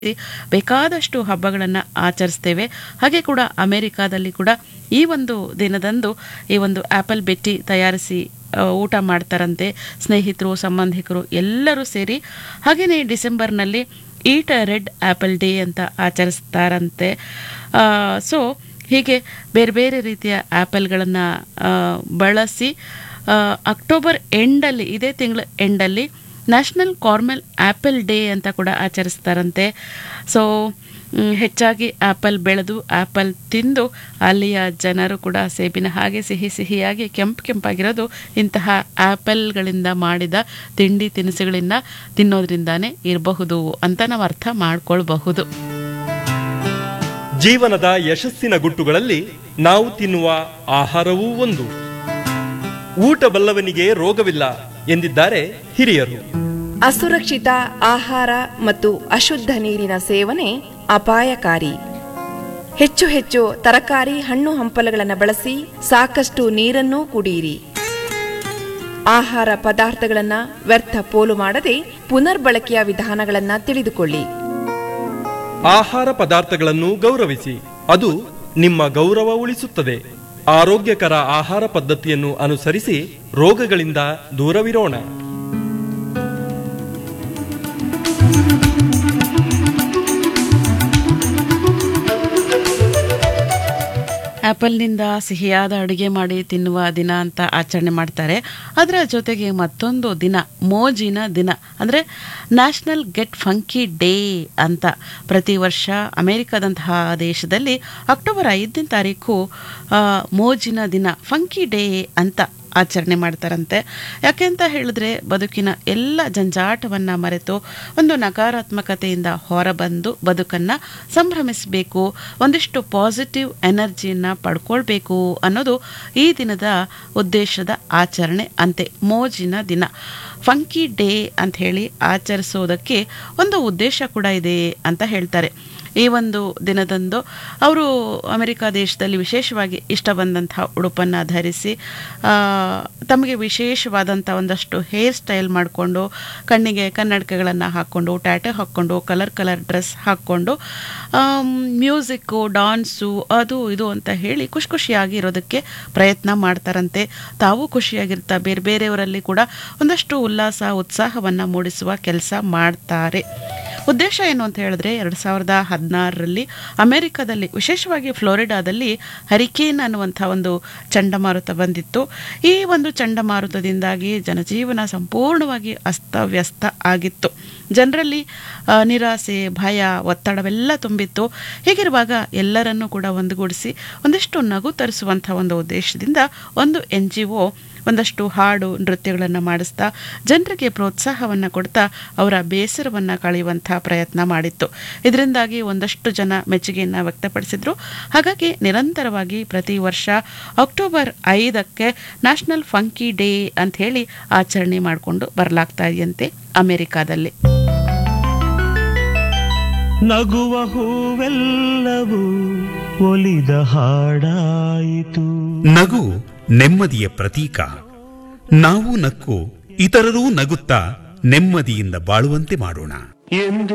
ಬೇಕಾದಷ್ಟು ಹಬ್ಬಗಳನ್ನು ಆಚರಿಸ್ತೇವೆ ಹಾಗೆ ಕೂಡ ಅಮೆರಿಕಾದಲ್ಲಿ ಕೂಡ ಈ ಒಂದು ದಿನದಂದು ಈ ಒಂದು ಆ್ಯಪಲ್ ಬೆಟ್ಟಿ ತಯಾರಿಸಿ ಆ, ಊಟ ಮಾಡ್ತಾರಂತೆ ಸ್ನೇಹಿತರು ಸಂಬಂಧಿಕರು ಎಲ್ಲರೂ ಸೇರಿ ಹಾಗೆಯೇ ಡಿಸೆಂಬರ್ನಲ್ಲಿ ಈಟ್ ರೆಡ್ ಆ್ಯಪಲ್ ಡೇ ಅಂತ ಆಚರಿಸ್ತಾರಂತೆ ಸೊ ಹೀಗೆ ಬೇರೆ ಬೇರೆ ರೀತಿಯ ಆ್ಯಪಲ್ಗಳನ್ನು ಬಳಸಿ ಆ, ಅಕ್ಟೋಬರ್ ಎಂಡಲ್ಲಿ ಇದೇ ತಿಂಗಳ ಎಂಡಲ್ಲಿ ನ್ಯಾಷನಲ್ ಕಾರ್ಮೆಲ್ ಆ್ಯಪಲ್ ಡೇ ಅಂತ ಕೂಡ ಆಚರಿಸ್ತಾರಂತೆ ಸೊ ಮ್, ಹೆಚ್ಚಾಗಿ ಆ್ಯಪಲ್ ಬೆಳೆದು ಆ್ಯಪಲ್ ತಿಂದು ಅಲ್ಲಿಯ ಜನರು ಕೂಡ ಸೇಬಿನ ಹಾಗೆ ಸಿಹಿ ಸಿಹಿಯಾಗಿ ಕೆಂಪು ಕೆಂಪಾಗಿರೋದು ಇಂತಹ ಆ್ಯಪಲ್ಗಳಿಂದ ಮಾಡಿದ ತಿಂಡಿ ತಿನಿಸುಗಳಿಂದ ತಿನ್ನೋದ್ರಿಂದಾನೇ ಇರಬಹುದು ಅಂತ ನಾವು ಅರ್ಥ ಮಾಡ್ಕೊಳ್ಬಹುದು ಜೀವನದ ಯಶಸ್ಸಿನ ಗುಟ್ಟುಗಳಲ್ಲಿ ನಾವು ತಿನ್ನುವ ಆಹಾರವೂ ಒಂದು ಊಟ ಬಲ್ಲವನಿಗೆ ರೋಗವಿಲ್ಲ ಎಂದಿದ್ದಾರೆ ಹಿರಿಯರು ಅಸುರಕ್ಷಿತ ಆಹಾರ ಮತ್ತು ಅಶುದ್ಧ ನೀರಿನ ಸೇವನೆ ಅಪಾಯಕಾರಿ ಹೆಚ್ಚು ಹೆಚ್ಚು ತರಕಾರಿ ಹಣ್ಣು ಹಂಪಲುಗಳನ್ನು ಬಳಸಿ ಸಾಕಷ್ಟು ನೀರನ್ನೂ ಕುಡಿಯಿರಿ ಆಹಾರ ಪದಾರ್ಥಗಳನ್ನು ವ್ಯರ್ಥ ಪೋಲು ಮಾಡದೆ ಪುನರ್ಬಳಕೆಯ ವಿಧಾನಗಳನ್ನು ತಿಳಿದುಕೊಳ್ಳಿ ಆಹಾರ ಪದಾರ್ಥಗಳನ್ನು ಗೌರವಿಸಿ ಅದು ನಿಮ್ಮ ಗೌರವ ಉಳಿಸುತ್ತದೆ ಆರೋಗ್ಯಕರ ಆಹಾರ ಪದ್ಧತಿಯನ್ನು ಅನುಸರಿಸಿ ರೋಗಗಳಿಂದ ದೂರವಿರೋಣ ಆ್ಯಪಲ್ನಿಂದ ಸಿಹಿಯಾದ ಅಡುಗೆ ಮಾಡಿ ತಿನ್ನುವ ದಿನ ಅಂತ ಆಚರಣೆ ಮಾಡ್ತಾರೆ ಅದರ ಜೊತೆಗೆ ಮತ್ತೊಂದು ದಿನ ಮೋಜಿನ ದಿನ ಅಂದರೆ ನ್ಯಾಷನಲ್ ಗೆಟ್ ಫಂಕಿ ಡೇ ಅಂತ ಪ್ರತಿ ವರ್ಷ ಅಮೆರಿಕದಂತಹ ದೇಶದಲ್ಲಿ ಅಕ್ಟೋಬರ್ ಐದನೇ ತಾರೀಕು ಆ, ಮೋಜಿನ ದಿನ ಫಂಕಿ ಡೇ ಅಂತ ಆಚರಣೆ ಮಾಡ್ತಾರಂತೆ ಯಾಕೆ ಅಂತ ಹೇಳಿದ್ರೆ ಬದುಕಿನ ಎಲ್ಲ ಜಂಜಾಟವನ್ನು ಮರೆತು ಒಂದು ನಕಾರಾತ್ಮಕತೆಯಿಂದ ಹೊರಬಂದು ಬದುಕನ್ನು ಸಂಭ್ರಮಿಸಬೇಕು ಒಂದಿಷ್ಟು ಪಾಸಿಟಿವ್ ಎನರ್ಜಿಯನ್ನು ಪಡ್ಕೊಳ್ಬೇಕು ಅನ್ನೋದು ಈ ದಿನದ ಉದ್ದೇಶದ ಆಚರಣೆ ಅಂತೆ ಮೋಜಿನ ದಿನ ಫಂಕಿ ಡೇ ಅಂತ ಹೇಳಿ ಆಚರಿಸೋದಕ್ಕೆ ಒಂದು ಉದ್ದೇಶ ಕೂಡ ಇದೆ ಅಂತ ಹೇಳ್ತಾರೆ ಈ ಒಂದು ದಿನದಂದು ಅವರು ಅಮೆರಿಕ ದೇಶದಲ್ಲಿ ವಿಶೇಷವಾಗಿ ಇಷ್ಟ ಬಂದಂತಹ ಉಡುಪನ್ನು ಧರಿಸಿ ಆ, ತಮಗೆ ವಿಶೇಷವಾದಂಥ ಒಂದಷ್ಟು ಹೇರ್ ಸ್ಟೈಲ್ ಮಾಡಿಕೊಂಡು ಕಣ್ಣಿಗೆ ಕನ್ನಡಕಗಳನ್ನು ಹಾಕ್ಕೊಂಡು ಟ್ಯಾಟೆ ಹಾಕ್ಕೊಂಡು ಕಲರ್ ಕಲರ್ ಡ್ರೆಸ್ ಹಾಕ್ಕೊಂಡು ಮ್ಯೂಸಿಕ್ಕು ಡಾನ್ಸು ಅದು ಇದು ಅಂತ ಹೇಳಿ ಖುಷಿ ಖುಷಿಯಾಗಿ ಇರೋದಕ್ಕೆ ಪ್ರಯತ್ನ ಮಾಡ್ತಾರಂತೆ ತಾವು ಖುಷಿಯಾಗಿರ್ತಾ ಬೇರೆ ಬೇರೆಯವರಲ್ಲಿ ಕೂಡ ಒಂದಷ್ಟು ಉಲ್ಲಾಸ ಉತ್ಸಾಹವನ್ನು ಮೂಡಿಸುವ ಕೆಲಸ ಮಾಡ್ತಾರೆ ಉದ್ದೇಶ ಏನು ಅಂತ ಹೇಳಿದ್ರೆ ಎರಡು ಸಾವಿರದ ಹದಿನಾರರಲ್ಲಿ ಅಮೆರಿಕದಲ್ಲಿ ವಿಶೇಷವಾಗಿ ಫ್ಲೋರಿಡಾದಲ್ಲಿ ಹರಿಕೇನ್ ಅನ್ನುವಂಥ ಒಂದು ಚಂಡಮಾರುತ ಬಂದಿತ್ತು ಈ ಒಂದು ಚಂಡಮಾರುತದಿಂದಾಗಿ ಜನಜೀವನ ಸಂಪೂರ್ಣವಾಗಿ ಅಸ್ತವ್ಯಸ್ತ ಆಗಿತ್ತು ಜನರಲ್ಲಿ ಆ, ನಿರಾಸೆ ಭಯ ಒತ್ತಡವೆಲ್ಲ ತುಂಬಿತ್ತು ಹೀಗಿರುವಾಗ ಎಲ್ಲರನ್ನೂ ಕೂಡ ಒಂದುಗೂಡಿಸಿ ಒಂದಿಷ್ಟು ನಗು ತರಿಸುವಂಥ ಒಂದು ಉದ್ದೇಶದಿಂದ ಒಂದು ಎನ್ ಜಿ ಒ ಒಂದಷ್ಟು ಹಾಡು ನೃತ್ಯಗಳನ್ನು ಮಾಡಿಸ್ತಾ ಜನರಿಗೆ ಪ್ರೋತ್ಸಾಹವನ್ನು ಕೊಡ್ತಾ ಅವರ ಬೇಸರವನ್ನು ಕಳೆಯುವಂಥ ಪ್ರಯತ್ನ ಮಾಡಿತ್ತು ಇದರಿಂದಾಗಿ ಒಂದಷ್ಟು ಜನ ಮೆಚ್ಚುಗೆಯನ್ನು ವ್ಯಕ್ತಪಡಿಸಿದ್ರು ಹಾಗಾಗಿ ನಿರಂತರವಾಗಿ ಪ್ರತಿ ವರ್ಷ ಅಕ್ಟೋಬರ್ ಐದಕ್ಕೆ ನ್ಯಾಷನಲ್ ಫಂಕಿ ಡೇ ಅಂತ ಹೇಳಿ ಆಚರಣೆ ಮಾಡಿಕೊಂಡು ಬರಲಾಗ್ತಾ ಇದೆಯಂತೆ ಅಮೆರಿಕಾದಲ್ಲಿ ನಗುವ ಹೂವೆಲ್ಲವೂ ಒಲಿದ ಹಾಡಾಯಿತು ನಗು ನೆಮ್ಮದಿಯ ಪ್ರತೀಕ ನಾವು ನಕ್ಕು ಇತರರೂ ನಗುತ್ತಾ ನೆಮ್ಮದಿಯಿಂದ ಬಾಳುವಂತೆ ಮಾಡೋಣ ಎಂದು